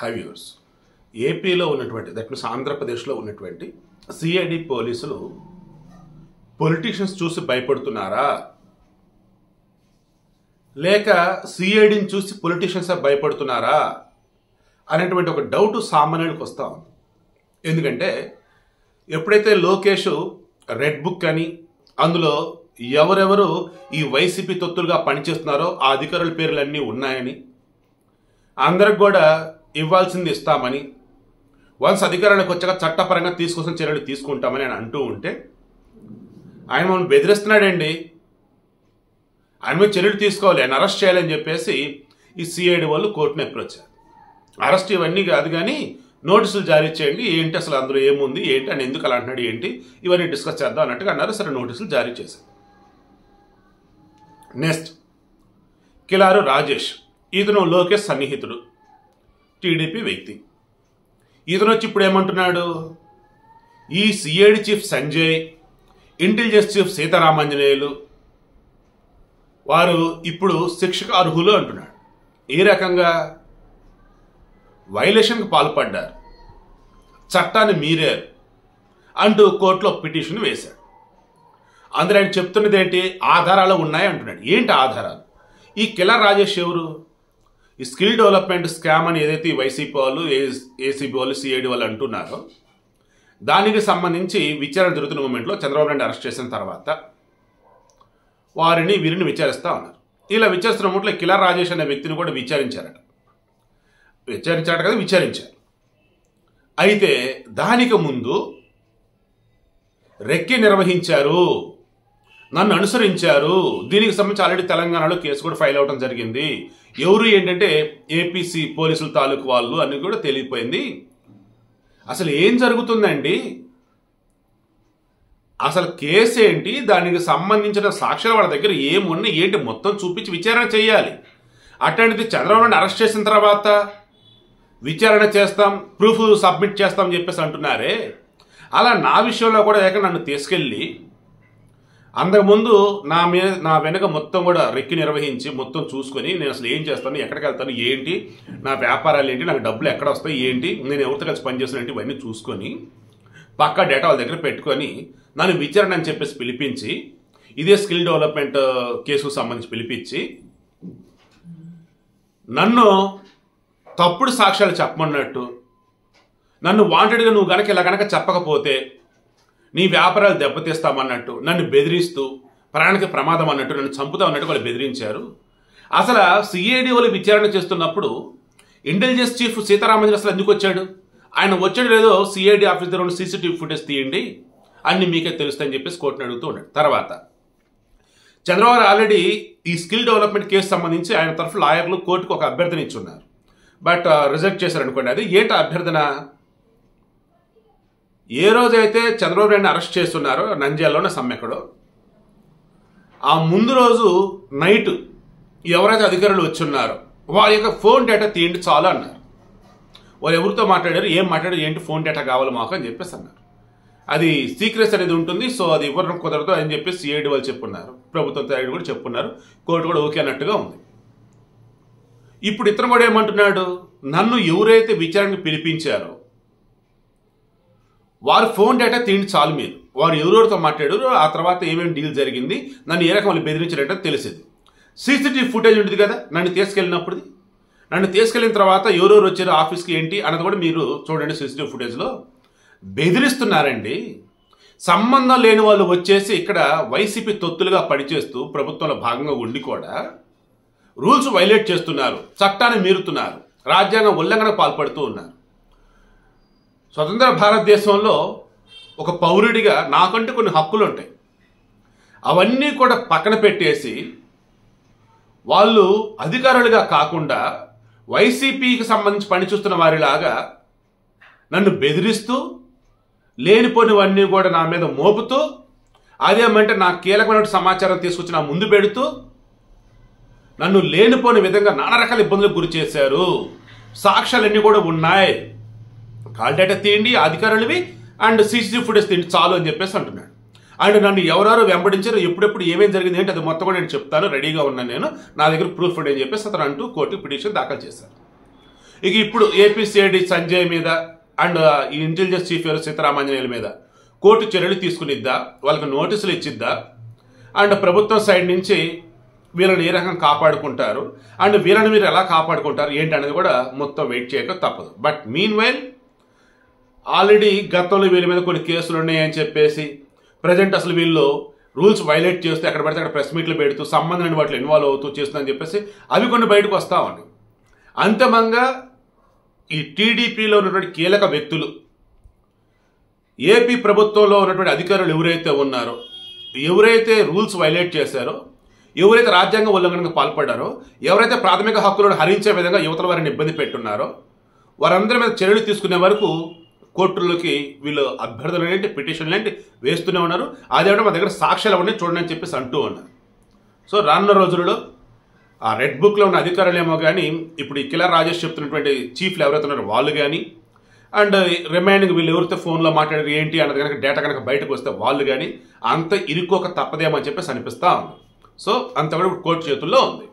hive yours ఏపీలో ఉన్నటువంటి that means ఆంధ్రప్రదేశ్లో ఉన్నటువంటి సిఐడి పోలీసులు పొలిటీషియన్స్ చూసి భయపడుతున్నారా లేక సిఐడిని చూసి పొలిటీషియన్స్ భయపడుతున్నారా అనేటువంటి ఒక డౌట్ సామాన్యుడికి వస్తా ఉంది ఎందుకంటే ఎప్పుడైతే లోకేష్ రెడ్ బుక్ అని అందులో ఎవరెవరు ఈ వైసీపీ తొత్తులుగా పనిచేస్తున్నారో ఆ అధికారుల పేర్లన్నీ ఉన్నాయని అందరికి కూడా ఇవ్వాల్సింది ఇస్తామని వన్స్ అధికారానికి వచ్చాక చట్టపరంగా తీసుకొచ్చిన చర్యలు తీసుకుంటామని ఆయన అంటూ ఉంటే ఆయన మనం బెదిరిస్తున్నాడండి ఆయన మీద చర్యలు తీసుకోవాలి ఆయన అరెస్ట్ చేయాలని చెప్పేసి ఈ సిఐడి వాళ్ళు కోర్టుని అప్రోచ్ అరెస్ట్ ఇవన్నీ కాదు కానీ నోటీసులు జారీ చేయండి ఏంటి అసలు అందులో ఏముంది ఏంటి అని ఎందుకు అలా అంటున్నాడు ఏంటి ఇవన్నీ డిస్కస్ చేద్దాం అన్నట్టుగా అన్నారు సరే నోటీసులు జారీ చేశారు నెక్స్ట్ కిలారు రాజేష్ ఇతను లోకేష్ సన్నిహితుడు టీడీపీ వ్యక్తి ఇతను వచ్చి ఇప్పుడు ఏమంటున్నాడు ఈ CID chief Sanjay intelligence chief Seetharamanjaneyulu వారు ఇప్పుడు శిక్షకు అర్హులు అంటున్నాడు ఈ రకంగా వైలేషన్కి పాల్పడ్డారు చట్టాన్ని మీరారు అంటూ కోర్టులో పిటిషన్ వేశాడు అందులో ఆయన చెప్తున్నది ఏంటి ఆధారాలు ఉన్నాయి అంటున్నాడు ఏంటి ఆధారాలు ఈ కిలర్ రాజేష్ ఎవరు ఈ స్కిల్ డెవలప్మెంట్ స్కామ్ అని ఏదైతే ఈ వైసీపీ వాళ్ళు ఏసీబీ వాళ్ళు సిఐడి వాళ్ళు అంటున్నారో దానికి సంబంధించి విచారణ జరుగుతున్న మూమెంట్లో చంద్రబాబు నాయుడు అరెస్ట్ చేసిన తర్వాత వారిని వీరిని విచారిస్తూ ఉన్నారు ఇలా విచారిస్తున్న మూమెంట్లో కిలర్ రాజేష్ అనే వ్యక్తిని కూడా విచారించారట విచారించారట కదా విచారించారు అయితే దానికి ముందు రెక్కి నిర్వహించారు నన్ను అనుసరించారు దీనికి సంబంధించి ఆల్రెడీ తెలంగాణలో కేసు కూడా ఫైల్ అవడం జరిగింది ఎవరు ఏంటంటే ఏపీసీ పోలీసుల తాలూకు వాళ్ళు అని కూడా తెలియపోయింది అసలు ఏం జరుగుతుందండి అసలు కేసు ఏంటి దానికి సంబంధించిన సాక్ష్యాలు వాళ్ళ దగ్గర ఏమున్నాయి ఏంటి మొత్తం చూపించి విచారణ చేయాలి అట్లాంటిది చంద్రబాబు నాయుడు అరెస్ట్ చేసిన తర్వాత విచారణ చేస్తాం ప్రూఫ్ సబ్మిట్ చేస్తాం అని చెప్పేసి అంటున్నారే అలా నా విషయంలో కూడా ఏక నన్ను తీసుకెళ్ళి అంతకుముందు నా మీద నా వెనక మొత్తం కూడా రెక్కి నిర్వహించి మొత్తం చూసుకొని నేను అసలు ఏం చేస్తాను ఎక్కడికి వెళ్తాను ఏంటి నా వ్యాపారాలు ఏంటి నాకు డబ్బులు ఎక్కడ వస్తాయి ఏంటి నేను ఎవరితో కలిసి పనిచేస్తున్నాను ఇవన్నీ చూసుకొని పక్కా డేటా వాళ్ళ దగ్గర పెట్టుకొని నన్ను విచారణ అని చెప్పేసి పిలిపించి ఇదే స్కిల్ డెవలప్మెంట్ కేసుకు సంబంధించి పిలిపించి నన్ను తప్పుడు సాక్ష్యాలు చెప్పమన్నట్టు నన్ను వాంటెడ్గా నువ్వు గనక ఇలా గనక చెప్పకపోతే నీ వ్యాపారాలు దెబ్బతీస్తామన్నట్టు నన్ను బెదిరిస్తూ ప్రాణానికి ప్రమాదం అన్నట్టు నన్ను చంపుతాం అన్నట్టు వాళ్ళు బెదిరించారు అసలు సిఐడి వాళ్ళు విచారణ చేస్తున్నప్పుడు ఇంటెలిజెన్స్ చీఫ్ సీతారామన్ అసలు ఎందుకు వచ్చాడు ఆయన వచ్చాడు లేదో సిఐడి ఆఫీస్ దగ్గర ఉన్న సీసీటీవీ ఫుటేజ్ తీయండి అన్ని మీకే తెలుస్తాయని చెప్పేసి కోర్టును అడుగుతూ ఉన్నాడు తర్వాత చంద్రబాబు ఆల్రెడీ ఈ స్కిల్ డెవలప్మెంట్ కేసు సంబంధించి ఆయన తరఫు లాయర్లు కోర్టుకు ఒక అభ్యర్థన ఇచ్చున్నారు బట్ రిజెక్ట్ చేశారు అనుకోండి అది ఏంటి అభ్యర్థన ఏ రోజైతే చంద్రబాబు నాయుడు అరెస్ట్ చేస్తున్నారో నంద్యాలలోనే సమ్మెక్కడో ఆ ముందు రోజు నైట్ ఎవరైతే అధికారులు వచ్చున్నారో వారి యొక్క ఫోన్ డేటా తీయండి చాలు అన్నారు వాళ్ళు ఎవరితో మాట్లాడారు ఏం మాట్లాడారు ఏంటి ఫోన్ డేటా కావాలి మాకు అని చెప్పేసి అన్నారు అది సీక్రెట్స్ అనేది ఉంటుంది సో అది ఇవ్వడం కుదరదు అని చెప్పి సిఐడి వాళ్ళు చెప్పున్నారు ప్రభుత్వం సైడ్ కూడా చెప్పున్నారు కోర్టు కూడా ఓకే అన్నట్టుగా ఉంది ఇప్పుడు ఇతను కూడా ఏమంటున్నాడు నన్ను ఎవరైతే విచారణకు పిలిపించారో వారు ఫోన్ డేటా తీయండి చాలు మీరు వారు ఎవరెవరితో మాట్లాడారు ఆ తర్వాత ఏమేమి డీల్ జరిగింది నన్ను ఏ రకం వాళ్ళు బెదిరించారంటే తెలిసింది సీసీటీవీ ఫుటేజ్ ఉంటుంది కదా నన్ను తీసుకెళ్ళినప్పుడు నన్ను తీసుకెళ్ళిన తర్వాత ఎవరెవరు వచ్చారు ఆఫీస్కి ఏంటి అన్నది కూడా మీరు చూడండి సీసీటీవీ ఫుటేజ్లో బెదిరిస్తున్నారండి సంబంధం లేని వాళ్ళు వచ్చేసి ఇక్కడ వైసీపీ తొత్తులుగా పనిచేస్తూ ప్రభుత్వంలో భాగంగా ఉండి కూడా రూల్స్ వైలేట్ చేస్తున్నారు చట్టాన్ని మీరుతున్నారు రాజ్యాంగ ఉల్లంఘనకు పాల్పడుతూ ఉన్నారు స్వతంత్ర భారతదేశంలో ఒక పౌరుడిగా నాకంటూ కొన్ని హక్కులు ఉంటాయి అవన్నీ కూడా పక్కన పెట్టేసి వాళ్ళు అధికారులుగా కాకుండా వైసీపీకి సంబంధించి పనిచూస్తున్న వారిలాగా నన్ను బెదిరిస్తూ లేనిపోనివన్నీ కూడా నా మీద మోపుతూ అదేమంటే నా కీలకమైన సమాచారం తీసుకొచ్చి నా ముందు పెడుతూ నన్ను లేనిపోని విధంగా నానా రకాల ఇబ్బందులకు గురి చేశారు సాక్ష్యాలన్నీ కూడా ఉన్నాయి కాల్ డేటా తీయండి అధికారులవి అండ్ సీసీటీవీ ఫుటేజ్ తీయండి చాలు అని చెప్పేసి అంటున్నాడు అండ్ నన్ను ఎవరెవరు వెంబడించారు ఎప్పుడెప్పుడు ఏమేం జరిగింది ఏంటి అది మొత్తం కూడా నేను చెప్తాను రెడీగా ఉన్నాను నేను నా దగ్గర ప్రూఫ్ అని చెప్పేసి అతను అంటూ కోర్టు పిటిషన్ దాఖలు చేశారు ఇక ఇప్పుడు ఏపీసీఐడి సంజయ్ మీద అండ్ ఈ ఇంటెలిజెన్స్ చీఫ్ ఎవరు సీతారామాంజనేయుల మీద కోర్టు చర్యలు తీసుకునిద్దా వాళ్ళకి నోటీసులు ఇచ్చిద్దా అండ్ ప్రభుత్వం సైడ్ నుంచి వీళ్ళని ఏ రకంగా కాపాడుకుంటారు అండ్ వీళ్ళని మీరు ఎలా కాపాడుకుంటారు ఏంటి అనేది కూడా మొత్తం వెయిట్ చేయక తప్పదు బట్ మీన్ వైల్ ఆల్రెడీ గతంలో వీళ్ళ మీద కొన్ని కేసులు ఉన్నాయని చెప్పేసి ప్రజెంట్ అసలు వీళ్ళు రూల్స్ వైలేట్ చేస్తూ ఎక్కడ పడితే అక్కడ ప్రెస్ మీట్లు పెడుతూ సంబంధం లేని వాటిలో ఇన్వాల్వ్ అవుతూ చేస్తుందని చెప్పేసి అవి కొన్ని బయటకు వస్తా ఉన్నాయి అంతిమంగా ఈ టీడీపీలో ఉన్నటువంటి కీలక వ్యక్తులు ఏపీ ప్రభుత్వంలో ఉన్నటువంటి అధికారులు ఎవరైతే ఉన్నారో ఎవరైతే రూల్స్ వైలేట్ చేశారో ఎవరైతే రాజ్యాంగ ఉల్లంఘనకు పాల్పడ్డారో ఎవరైతే ప్రాథమిక హక్కులను హరించే విధంగా యువతల వారిని ఇబ్బంది పెట్టున్నారో వారందరి మీద చర్యలు తీసుకునే వరకు కోర్టులకి వీళ్ళు అభ్యర్థులు ఏంటి పిటిషన్లు ఏంటి వేస్తూనే ఉన్నారు అదేవిధంగా మా దగ్గర సాక్ష్యాలు ఉన్నాయి చూడండి అని చెప్పేసి అంటూ ఉన్నారు సో రానున్న రోజులలో ఆ రెడ్ బుక్లో ఉన్న అధికారులేమో కానీ ఇప్పుడు ఈ కిలర్ రాజేష్ చెప్తున్నటువంటి చీఫ్లు ఎవరైతే ఉన్నారో వాళ్ళు కానీ అండ్ రిమైనింగ్ వీళ్ళు ఎవరితో ఫోన్లో మాట్లాడారు ఏంటి అన్నది కనుక డేటా కనుక బయటకు వస్తే వాళ్ళు కానీ అంత ఇరుక్కోక తప్పదేమో అని చెప్పేసి అనిపిస్తూ ఉంది సో అంత కూడా ఇప్పుడు కోర్టు చేతుల్లో ఉంది